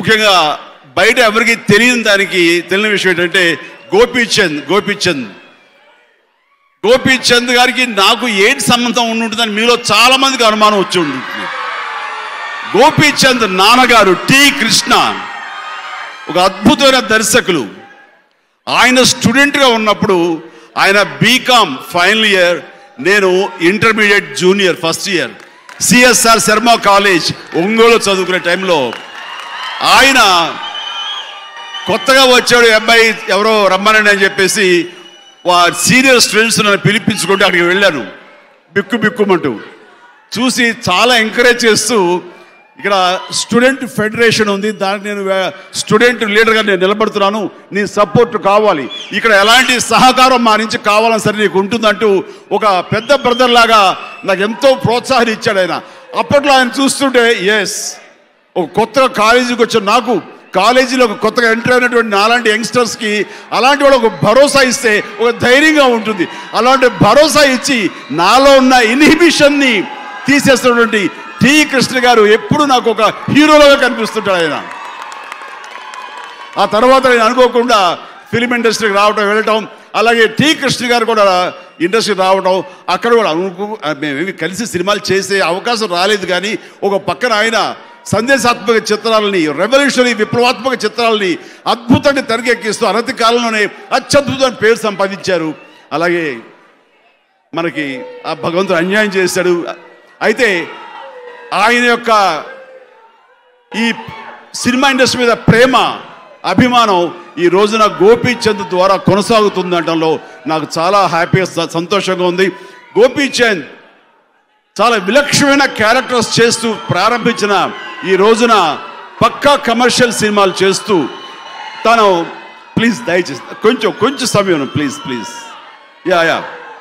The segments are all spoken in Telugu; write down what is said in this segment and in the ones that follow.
ముఖ్యంగా బయట ఎవరికి తెలియని దానికి తెలియని విషయం ఏంటంటే గోపీచంద్ గోపీచంద్ గోపీచంద్ గారికి నాకు ఏంటి సంబంధం ఉంటుందని మీలో చాలా మందికి అనుమానం వచ్చి ఉంటుంది గోపీచంద్ నాన్నగారు టి కృష్ణ ఒక అద్భుతమైన దర్శకులు ఆయన స్టూడెంట్గా ఉన్నప్పుడు ఆయన బీకామ్ ఫైనల్ ఇయర్ నేను intermediate junior first year CSR Sharma college Ongole చదువుకునే టైంలో ఆయన కొత్తగా వచ్చాడు ఈ అబ్బాయి ఎవరో రమ్మనండి అని చెప్పేసి వా సీనియర్ స్టూడెంట్స్ నన్ను పిలిపించుకుంటే అక్కడికి వెళ్ళాను బిక్కు బిక్కుమంటూ చూసి చాలా ఎంకరేజ్ చేస్తూ ఇక్కడ స్టూడెంట్ ఫెడరేషన్ ఉంది దానికి నేను వే- స్టూడెంట్ లీడర్గా నేను నిలబడుతున్నాను నీ సపోర్ట్ కావాలి ఇక్కడ ఎలాంటి సహకారం మా నుంచి కావాలని సరే నీకు ఉంటుందంటూ ఒక పెద్ద బ్రదర్ లాగా నాకు ఎంతో ప్రోత్సాహం ఇచ్చాడు ఆయన అప్పట్లో ఆయన చూస్తుంటే ఎస్ ఒక కొత్తగా కాలేజీకి వచ్చిన నాకు కాలేజీలో ఒక కొత్తగా ఎంటర్ అయినటువంటి నాలాంటి యంగ్స్టర్స్కి అలాంటి వాళ్ళు ఒక భరోసా ఇస్తే ఒక ధైర్యంగా ఉంటుంది అలాంటి భరోసా ఇచ్చి నాలో ఉన్న ఇన్హిబిషన్ని తీసేస్తున్నటువంటి టి కృష్ణ గారు ఎప్పుడు నాకు ఒక హీరోలాగా కనిపిస్తుంటాడు ఆయన ఆ తర్వాత నేను అనుకోకుండా ఫిలిం ఇండస్ట్రీకి రావటం వెళ్ళటం అలాగే టి కృష్ణ గారు కూడా ఇండస్ట్రీకి రావటం అక్కడ కూడా అనుకో మేమేమి కలిసి సినిమాలు చేసే అవకాశం రాలేదు కానీ ఒక పక్కన ఆయన సందేశాత్మక చిత్రాలని రెవల్యూషనరీ విప్లవాత్మక చిత్రాలని అద్భుతంగా తెరకెక్కిస్తూ అనతి కాలంలోనే అత్యద్భుతమైన పేరు సంపాదించారు అలాగే మనకి ఆ భగవంతుడు అన్యాయం చేశాడు అయితే ఆయన యొక్క ఈ సినిమా ఇండస్ట్రీ మీద ప్రేమ అభిమానం ఈ రోజున గోపీచంద్ ద్వారా కొనసాగుతుందటంలో నాకు చాలా హ్యాపీగా స- సంతోషంగా ఉంది గోపీచంద్ చాలా విలక్షణమైన క్యారెక్టర్స్ చేస్తూ ప్రారంభించిన ఈ రోజున పక్కా కమర్షియల్ సినిమాలు చేస్తూ తను ప్లీజ్ దయచేసి కొంచెం కొంచెం సమయం please please yeah yeah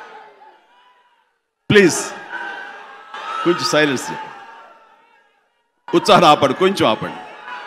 please కొంచెం సైలెన్స్ ఉత్సాహం ఆపండి కొంచెం ఆపండి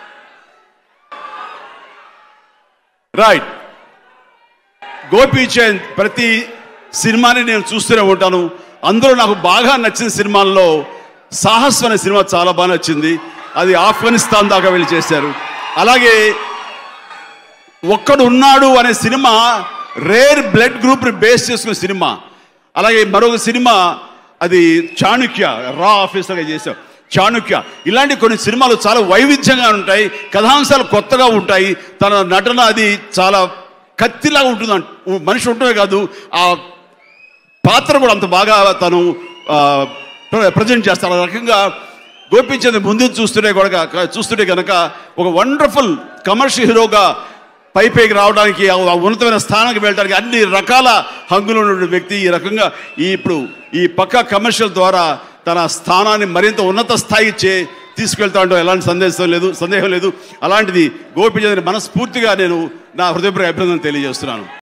రైట్ గోపీచంద్ ప్రతి సినిమాని నేను చూస్తూనే ఉంటాను అందులో నాకు బాగా నచ్చిన సినిమాల్లో సాహస్ అనే సినిమా చాలా బాగా నచ్చింది అది ఆఫ్ఘనిస్తాన్ దాకా వెళ్ళి చేశారు అలాగే ఒక్కడు ఉన్నాడు అనే సినిమా రేర్ బ్లడ్ గ్రూప్ని బేస్ చేసుకున్న సినిమా అలాగే మరొక సినిమా అది చాణుక్య రా ఆఫీసర్గా చేశాం చాణుక్య ఇలాంటి కొన్ని సినిమాలు చాలా వైవిధ్యంగా ఉంటాయి కథాంశాలు కొత్తగా ఉంటాయి తన నటన అది చాలా కత్తిలాగా ఉంటుంది అంట- మనిషి ఉంటమే కాదు ఆ పాత్ర కూడా అంత బాగా తను ప్రజెంట్ చేస్తాడు ఆ రకంగా గోపించేది ముందు చూస్తుంటే కూడా చూస్తుంటే కనుక ఒక వండర్ఫుల్ కమర్షియల్ హీరోగా పై పైకి రావడానికి ఆ ఆ ఉన్నతమైన స్థానానికి వెళ్ళడానికి అన్ని రకాల హంగులు ఉన్న వ్యక్తి ఈ రకంగా ఈ ఇప్పుడు ఈ పక్క కమర్షియల్ ద్వారా తన స్థానాన్ని మరింత ఉన్నత స్థాయికి చే తీసుకెళ్తా ఉండడం ఎలాంటి సందేశం లేదు సందేహం లేదు అలాంటిది గోపిచంద్ర మనస్ఫూర్తిగా నేను నా హృదయపూర్వక అభినందన తెలియజేస్తున్నాను